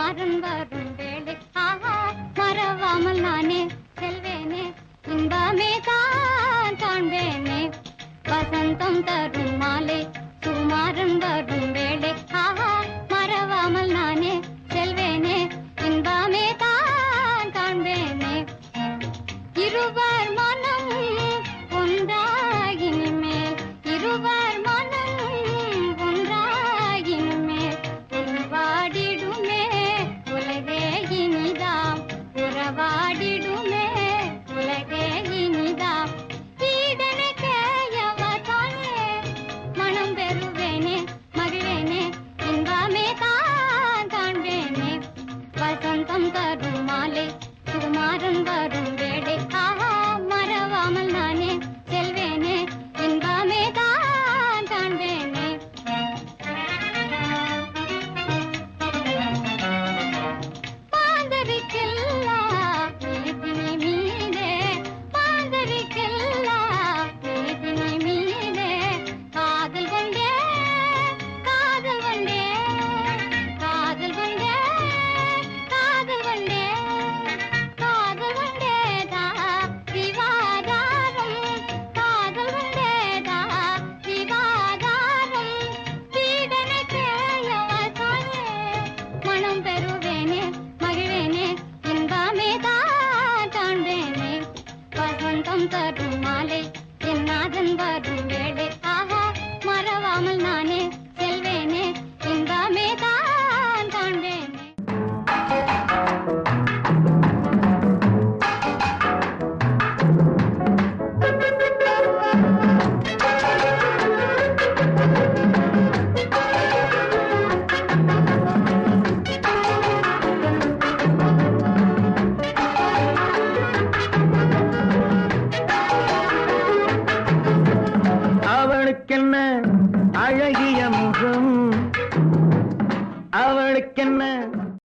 குமாரன் வரும் வேளை ஆஹா மறவாமல் நானே செல்வேனே இன்பமே தான் காண்பேனே வசந்தம் தரும் மாலை குமாரன் வரும் வேளை ஆஹா மறவாமல் நானே செல்வேனே இன்பமே தான் காண்பேனே இருவர் மனம் ஒன்றாகின மேல் இருவர் மனம் ஒன்றாகின மேல் உறவாடிடுமே உலகே இனிதாம் உறவாடிடுமே உலகே இனிதாம் ஈடனுக்கு எவதானே மனம் பெறுவேனே மகிழ்வேனே இன்பமே தான் காண்பேனே வசந்தம் தரும் மாலை சுகுமாரன் வரும் வேடை ஆஹா மறவாமல் நானே செல்வேனே இன்பமே தான் காண்பேனே பாந்தரிக்கெல்லா நீதினி மீதே பாந்தரிக்கெல்லா நீதினி மீதே காதல் கொண்டே காதல் கொண்டே காதல் கொண்டே காதல் கொண்டே காதல் கொண்டேதா விவாதாரம் காதல் கொண்டேதா விவாதாரம் பீடனுக்கு யவசாயே மனம் பெறுவேனே மகிழ்வேனே இன்பமே தான் காண்பேனே வசந்தம் தரும் மாலை என் நாதன் வரும் வேளை ஆஹா மறவாமல் நானே செல்வேனே இன்பமே தான் காண்பேனே அவளுக்கென்ன அழகிய முகம் அவளுக்கென்ன